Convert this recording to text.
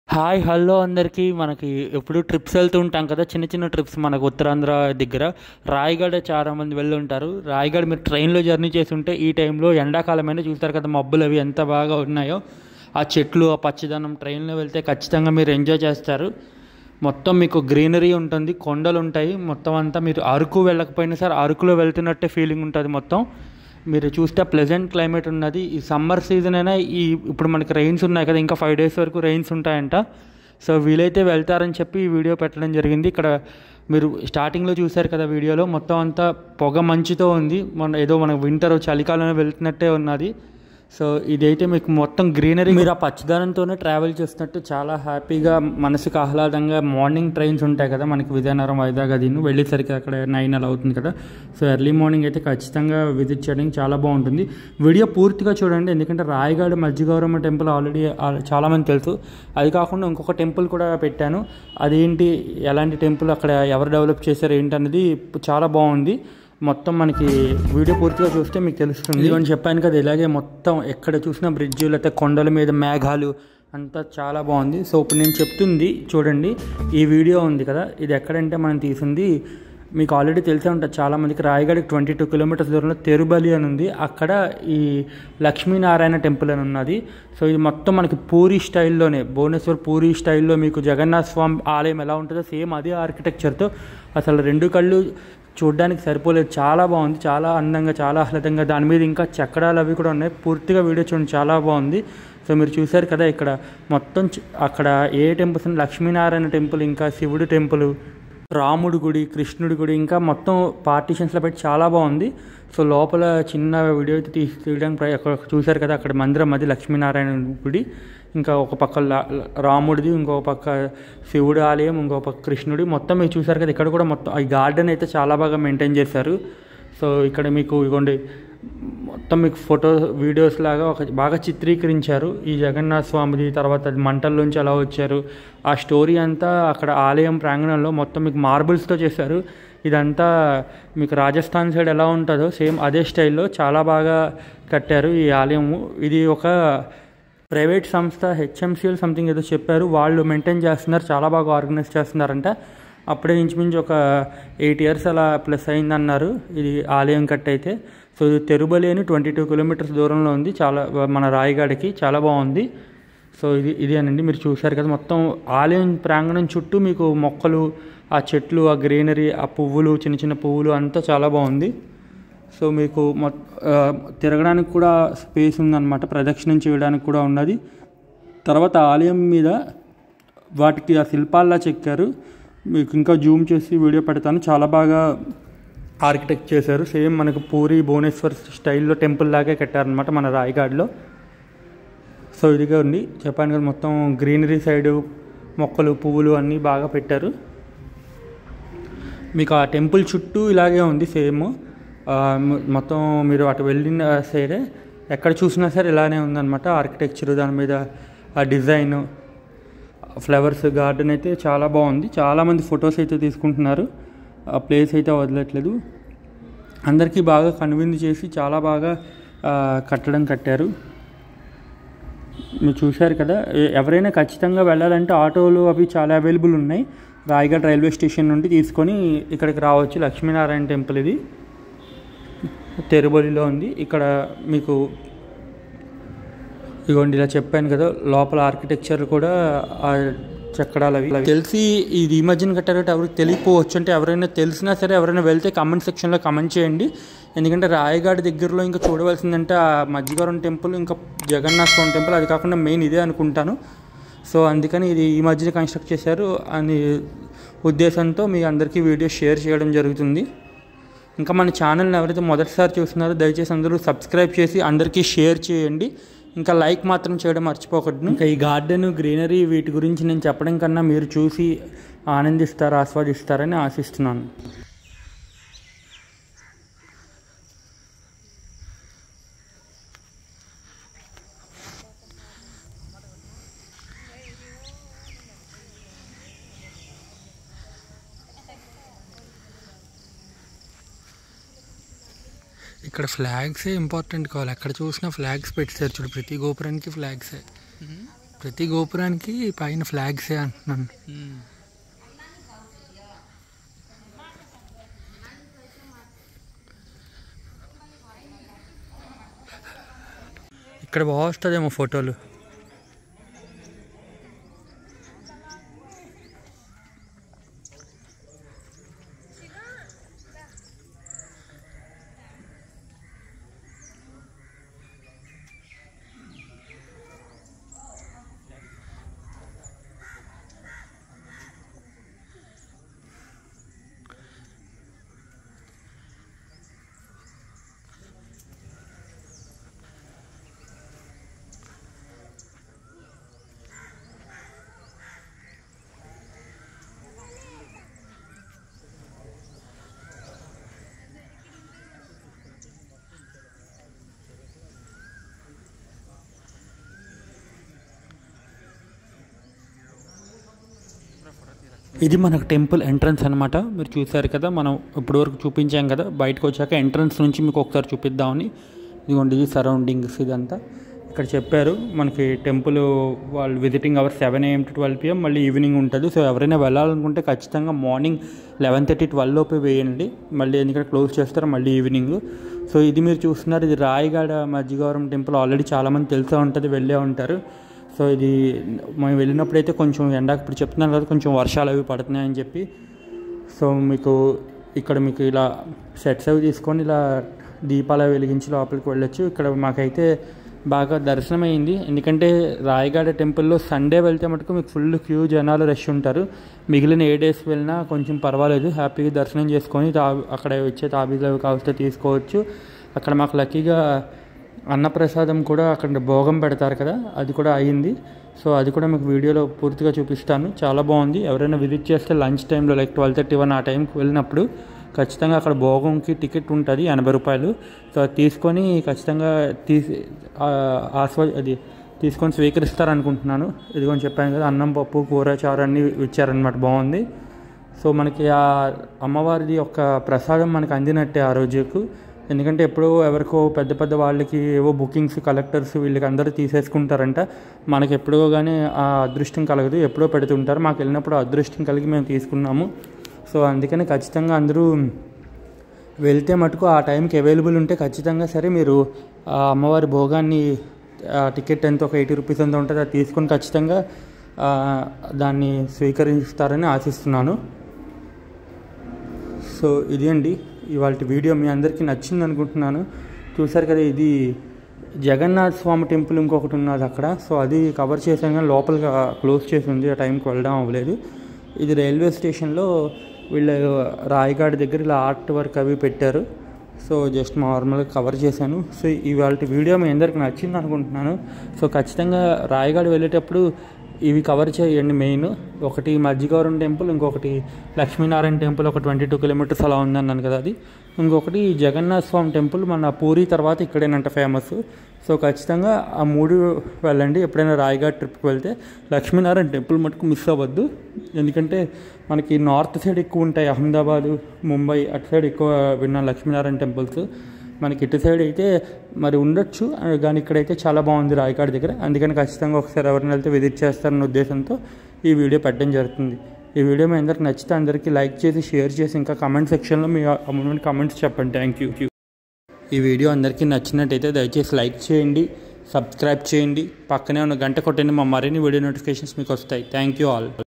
hi hello అందరికీ మనకి ఎప్పుడు ట్రిప్స్ వెళ్తూ ఉంటాం కదా చిన్న చిన్న ట్రిప్స్ మనకు ఉత్తరాంధ్ర దగ్గర రాయగఢ చాలా మంది వెళ్ళి ఉంటారు రాయగఢ మీరు ట్రైన్లో జర్నీ చేసి ఉంటే ఈ టైంలో ఎండాకాలమైనా చూస్తారు కదా మబ్బులు అవి ఎంత బాగా ఉన్నాయో ఆ చెట్లు ఆ పచ్చదనం ట్రైన్లో వెళ్తే ఖచ్చితంగా మీరు ఎంజాయ్ చేస్తారు మొత్తం మీకు గ్రీనరీ ఉంటుంది కొండలు ఉంటాయి మొత్తం అంతా మీరు అరకు వెళ్ళకపోయినా సరే అరకులో వెళ్తున్నట్టే ఫీలింగ్ ఉంటుంది మొత్తం మీరు చూస్తే ప్లెజెంట్ క్లైమేట్ ఉన్నది ఈ సమ్మర్ సీజన్ అయినా ఈ ఇప్పుడు మనకి రెయిన్స్ ఉన్నాయి కదా ఇంకా ఫైవ్ డేస్ వరకు రెయిన్స్ ఉంటాయంట సో వీలైతే వెళ్తారని చెప్పి ఈ వీడియో పెట్టడం జరిగింది ఇక్కడ మీరు స్టార్టింగ్లో చూశారు కదా వీడియోలో మొత్తం అంతా పొగ మంచుతో ఉంది మన ఏదో మన వింటర్ చలికాలంలో వెళ్తున్నట్టే ఉన్నది సో ఇదైతే మీకు మొత్తం గ్రీనరీ మీరు ఆ పచ్చదనంతోనే ట్రావెల్ చేస్తున్నట్టు చాలా హ్యాపీగా మనసుకు ఆహ్లాదంగా మార్నింగ్ ట్రైన్స్ ఉంటాయి కదా మనకి విజయనగరం వైజాగ్ అది వెళ్ళేసరికి అక్కడ నైన్ అలా అవుతుంది కదా సో ఎర్లీ మార్నింగ్ అయితే ఖచ్చితంగా విజిట్ చేయడానికి చాలా బాగుంటుంది వీడియో పూర్తిగా చూడండి ఎందుకంటే రాయగఢ మధ్యగౌరమ్మ టెంపుల్ ఆల్రెడీ చాలామంది తెలుసు అది కాకుండా ఇంకొక టెంపుల్ కూడా పెట్టాను అదేంటి ఎలాంటి టెంపుల్ అక్కడ ఎవరు డెవలప్ చేశారు ఏంటనేది చాలా బాగుంది మొత్తం మనకి వీడియో పూర్తిగా చూస్తే మీకు తెలుస్తుంది అని చెప్పాను కదా ఇలాగే మొత్తం ఎక్కడ చూసినా బ్రిడ్జ్ లేకపోతే కొండల మీద మేఘాలు అంతా చాలా బాగుంది సో ఇప్పుడు నేను చెప్తుంది చూడండి ఈ వీడియో ఉంది కదా ఇది ఎక్కడంటే మనం తీసింది మీకు ఆల్రెడీ తెలిసే ఉంటుంది చాలామందికి రాయగఢకి ట్వంటీ టూ కిలోమీటర్స్ దూరంలో తెరుబలి అని ఉంది అక్కడ ఈ లక్ష్మీనారాయణ టెంపుల్ అని ఉన్నది సో ఇది మొత్తం మనకి పూరి స్టైల్లోనే భువనేశ్వర్ పూరి స్టైల్లో మీకు జగన్నాథ స్వామి ఆలయం ఎలా ఉంటుందో సేమ్ అదే ఆర్కిటెక్చర్తో అసలు రెండు కళ్ళు చూడడానికి సరిపోలేదు చాలా బాగుంది చాలా అందంగా చాలా ఆహ్లాదంగా దాని మీద ఇంకా చక్రాలు అవి కూడా ఉన్నాయి పూర్తిగా వీడియో చూడండి చాలా బాగుంది సో మీరు చూశారు కదా ఇక్కడ మొత్తం అక్కడ ఏ టెంపుల్స్ లక్ష్మీనారాయణ టెంపుల్ ఇంకా శివుడు టెంపుల్ రాముడి గుడి కృష్ణుడి గుడి ఇంకా మొత్తం పార్టీషన్స్లో పెట్టి చాలా బాగుంది సో లోపల చిన్న వీడియో అయితే తీసి తీయడానికి అక్కడ చూశారు కదా అక్కడ మందిరం అది లక్ష్మీనారాయణ గుడి ఇంకా ఒక పక్క రాముడిది ఇంకో పక్క శివుడు ఆలయం ఇంకో పక్క కృష్ణుడి మొత్తం మీరు చూసారు కదా ఇక్కడ కూడా మొత్తం ఈ గార్డెన్ అయితే చాలా బాగా మెయింటైన్ చేశారు సో ఇక్కడ మీకు ఇగోండి మొత్తం మీకు ఫోటో వీడియోస్ లాగా ఒక బాగా చిత్రీకరించారు ఈ జగన్నాథ స్వామిది తర్వాత అది మంటల్లోంచి ఎలా వచ్చారు ఆ స్టోరీ అంతా అక్కడ ఆలయం ప్రాంగణంలో మొత్తం మీకు మార్బుల్స్తో చేశారు ఇదంతా మీకు రాజస్థాన్ సైడ్ ఎలా ఉంటుందో సేమ్ అదే స్టైల్లో చాలా బాగా కట్టారు ఈ ఆలయము ఇది ఒక ప్రైవేట్ సంస్థ హెచ్ఎంసీఎల్ సంథింగ్ ఏదో చెప్పారు వాళ్ళు మెయింటైన్ చేస్తున్నారు చాలా బాగా ఆర్గనైజ్ చేస్తున్నారంట అప్పుడే ఇంచుమించు ఒక ఎయిట్ ఇయర్స్ అలా ప్లస్ అయిందన్నారు ఇది ఆలయం కట్ అయితే సో ఇది తెరుబలి అని ట్వంటీ టూ కిలోమీటర్స్ దూరంలో ఉంది చాలా మన రాయగఢకి చాలా బాగుంది సో ఇది ఇది అనండి మీరు చూశారు కదా మొత్తం ఆలయం ప్రాంగణం చుట్టూ మీకు మొక్కలు ఆ చెట్లు ఆ గ్రీనరీ ఆ పువ్వులు చిన్న చిన్న పువ్వులు అంతా చాలా బాగుంది సో మీకు తిరగడానికి కూడా స్పేస్ ఉందన్నమాట ప్రదక్షిణం చేయడానికి కూడా ఉన్నది తర్వాత ఆలయం మీద వాటికి ఆ శిల్పాల్లా చెక్కారు మీకు ఇంకా జూమ్ చేసి వీడియో పెడతాను చాలా బాగా ఆర్కిటెక్ట్ చేశారు సేమ్ మనకు పూరి భువనేశ్వర్ స్టైల్లో టెంపుల్ లాగే కట్టారనమాట మన రాయగఢ్లో సో ఇదిగా ఉంది చెప్పాను కదా మొత్తం గ్రీనరీ సైడు మొక్కలు పువ్వులు అన్నీ బాగా పెట్టారు మీకు ఆ టెంపుల్ చుట్టూ ఇలాగే ఉంది సేమ్ మొత్తం మీరు అటు వెళ్ళిన సైడే ఎక్కడ చూసినా సరే ఇలానే ఉందన్నమాట ఆర్కిటెక్చర్ దాని మీద ఆ డిజైన్ ఫ్లవర్స్ గార్డెన్ అయితే చాలా బాగుంది చాలామంది ఫొటోస్ అయితే తీసుకుంటున్నారు ఆ ప్లేస్ అయితే వదలట్లేదు అందరికీ బాగా కన్విన్స్ చేసి చాలా బాగా కట్టడం కట్టారు మీరు చూశారు కదా ఎవరైనా ఖచ్చితంగా వెళ్ళాలంటే ఆటోలు అవి చాలా అవైలబుల్ ఉన్నాయి రాయగఢ్ రైల్వే స్టేషన్ నుండి తీసుకొని ఇక్కడికి రావచ్చు లక్ష్మీనారాయణ టెంపుల్ ఇది తెరుబలిలో ఉంది ఇక్కడ మీకు ఇగోండి ఇలా చెప్పాను కదా లోపల ఆర్కిటెక్చర్ కూడా చక్కడాలు అవి తెలిసి ఇది ఈ మధ్యన కట్టారంటే ఎవరికి తెలియకపోవచ్చు అంటే ఎవరైనా తెలిసినా సరే ఎవరైనా వెళ్తే కమెంట్ సెక్షన్లో కమెంట్ చేయండి ఎందుకంటే రాయగఢ దగ్గరలో ఇంకా చూడవలసిందంటే ఆ మధ్యగరం టెంపుల్ ఇంకా జగన్నాథ స్వామి టెంపుల్ అది కాకుండా మెయిన్ ఇదే అనుకుంటాను సో అందుకని ఇది ఈ మధ్యన కన్స్ట్రక్ట్ చేశారు అని ఉద్దేశంతో మీ అందరికీ వీడియో షేర్ చేయడం జరుగుతుంది ఇంకా మన ఛానల్ని ఎవరైతే మొదటిసారి చూస్తున్నారో దయచేసి అందరూ సబ్స్క్రైబ్ చేసి అందరికీ షేర్ చేయండి ఇంకా లైక్ మాత్రం చేయడం మర్చిపోకూడదు ఇంకా ఈ గార్డెన్ గ్రీనరీ వీటి గురించి నేను చెప్పడం కన్నా మీరు చూసి ఆనందిస్తారు ఆస్వాదిస్తారని ఆశిస్తున్నాను ఇక్కడ ఫ్లాగ్సే ఇంపార్టెంట్ కావాలి ఎక్కడ చూసినా ఫ్లాగ్స్ పెట్టారు చూడు ప్రతి గోపురానికి ఫ్లాగ్సే ప్రతి గోపురానికి పైన ఫ్లాగ్సే అంటున్నాను ఇక్కడ బాగా వస్తుందేమో ఫోటోలు ఇది మనకు టెంపుల్ ఎంట్రన్స్ అనమాట మీరు చూసారు కదా మనం ఇప్పటివరకు చూపించాం కదా బయటకు వచ్చాక ఎంట్రన్స్ నుంచి మీకు ఒకసారి చూపిద్దామని ఇదిగోండి ఇది సరౌండింగ్స్ ఇదంతా ఇక్కడ చెప్పారు మనకి టెంపుల్ వాళ్ళు visiting hour seven AM to twelve PM మళ్ళీ ఈవినింగ్ ఉంటుంది సో ఎవరైనా వెళ్ళాలనుకుంటే ఖచ్చితంగా మార్నింగ్ లెవెన్ థర్టీ ట్వెల్వ్ లోపే వేయండి మళ్ళీ ఎందుకంటే క్లోజ్ చేస్తారు మళ్ళీ ఈవినింగ్ సో ఇది మీరు చూస్తున్నారు ఇది రాయగడ మధ్యగౌరం టెంపుల్ ఆల్రెడీ చాలామంది తెలిసే ఉంటుంది వెళ్ళే ఉంటారు సో ఇది మేము వెళ్ళినప్పుడైతే కొంచెం ఎండ ఇప్పుడు చెప్తున్నాను కదా కొంచెం వర్షాలు అవి పడుతున్నాయని చెప్పి సో మీకు ఇక్కడ మీకు ఇలా సెట్స్ అవి తీసుకొని ఇలా దీపాలు అవి వెలిగించి లోపలికి వెళ్ళొచ్చు ఇక్కడ మాకైతే బాగా దర్శనం అయింది ఎందుకంటే రాయగడ టెంపుల్లో సండే వెళ్తే మటుకు మీకు ఫుల్ క్యూ జనాలు రష్ ఉంటారు మిగిలిన ఏ డేస్ వెళ్ళినా కొంచెం పర్వాలేదు హ్యాపీగా దర్శనం చేసుకొని తా అక్కడ వచ్చే తాబీలు అవి కావస్తే తీసుకోవచ్చు అక్కడ మాకు లక్కీగా అన్నప్రసాదం కూడా అక్కడ భోగం పెడతారు కదా అది కూడా అయ్యింది సో అది కూడా మీకు వీడియోలో పూర్తిగా చూపిస్తాను చాలా బాగుంది ఎవరైనా విజిట్ చేస్తే లంచ్ టైంలో లైక్ ట్వెల్వ్ థర్టీ వన్ ఆ టైంకి వెళ్ళినప్పుడు ఖచ్చితంగా అక్కడ భోగంకి టికెట్ ఉంటుంది ఎనభై రూపాయలు సో అది తీసుకొని ఖచ్చితంగా తీసి ఆస్వా అది తీసుకొని స్వీకరిస్తారు అనుకుంటున్నాను ఇదిగోని చెప్పాను కదా అన్నం పప్పు కూర చారు అన్నీ ఇచ్చారనమాట బాగుంది సో మనకి ఆ అమ్మవారిది యొక్క ప్రసాదం మనకు అందినట్టే ఆ రోజుకు ఎందుకంటే ఎప్పుడో ఎవరికో పెద్ద పెద్ద వాళ్ళకి ఏవో బుకింగ్స్ కలెక్టర్స్ వీళ్ళకి అందరూ తీసేసుకుంటారంట మనకి ఎప్పుడో కానీ ఆ అదృష్టం కలగదు ఎప్పుడో పెడుతుంటారు మాకు వెళ్ళినప్పుడు ఆ అదృష్టం కలిగి మేము తీసుకున్నాము సో అందుకని ఖచ్చితంగా అందరూ వెళ్తే మటుకు ఆ టైంకి అవైలబుల్ ఉంటే ఖచ్చితంగా సరే మీరు ఆ అమ్మవారి భోగాన్ని ఆ టికెట్ ఎంత ఒక ఎయిటీ రూపీస్ ఎంత ఉంటుంది అది తీసుకొని ఖచ్చితంగా ఆ, దాన్ని స్వీకరిస్తారని ఆశిస్తున్నాను సో ఇది అండి ఇవాళ వీడియో మీ అందరికీ నచ్చింది అనుకుంటున్నాను చూసారు కదా ఇది జగన్నాథ్ స్వామి టెంపుల్ ఇంకొకటి ఉన్నది అక్కడ సో అది కవర్ చేసాం కానీ లోపలిగా క్లోజ్ చేసి ఉంది ఆ టైంకి వెళ్ళడం అవ్వలేదు ఇది రైల్వే స్టేషన్లో వీళ్ళు రాయగాడ్ దగ్గర ఇలా ఆర్ట్ వర్క్ అవి పెట్టారు సో జస్ట్ నార్మల్గా కవర్ చేశాను సో ఇవాళ వీడియో మీ అందరికి నచ్చింది అనుకుంటున్నాను సో ఖచ్చితంగా రాయగాడ్ వెళ్ళేటప్పుడు ఇవి కవర్ చేయండి మెయిన్ ఒకటి మధ్యగౌరం టెంపుల్ ఇంకొకటి లక్ష్మీనారాయణ టెంపుల్ ఒక ట్వంటీ టూ కిలోమీటర్స్ అలా ఉందన్నాను కదా అది ఇంకొకటి జగన్నాథ్ స్వామి టెంపుల్ మన పూరి తర్వాత ఇక్కడేనంట ఫేమస్ సో ఖచ్చితంగా ఆ మూడు వెళ్ళండి ఎప్పుడైనా రాయగఢ్ ట్రిప్కి వెళ్తే లక్ష్మీనారాయణ టెంపుల్ మటుకు మిస్ అవ్వద్దు ఎందుకంటే మనకి నార్త్ సైడ్ ఎక్కువ ఉంటాయి అహ్మదాబాదు ముంబై అటు సైడ్ ఎక్కువ విన్న లక్ష్మీనారాయణ టెంపుల్స్ మనకి ఇటు సైడ్ అయితే మరి ఉండొచ్చు ఆ, కానీ ఇక్కడైతే చాలా బాగుంది రాయకాడ్ దగ్గర అందుకని ఖచ్చితంగా ఒకసారి ఎవరిని వెళ్తే విజిట్ చేస్తారన్న ఉద్దేశంతో ఈ వీడియో పెట్టడం జరుగుతుంది ఈ వీడియో మీ అందరికి నచ్చితే అందరికీ లైక్ చేసి షేర్ చేసి ఇంకా కమెంట్ సెక్షన్లో మీ అమౌంట్ కమెంట్స్ చెప్పండి థ్యాంక్ యూ ఈ వీడియో అందరికీ నచ్చినట్టయితే దయచేసి లైక్ చేయండి సబ్స్క్రైబ్ చేయండి పక్కనే ఉన్న గంట కొట్టండి మా మరిన్ని వీడియో నోటిఫికేషన్స్ మీకు వస్తాయి థ్యాంక్ యూ ఆల్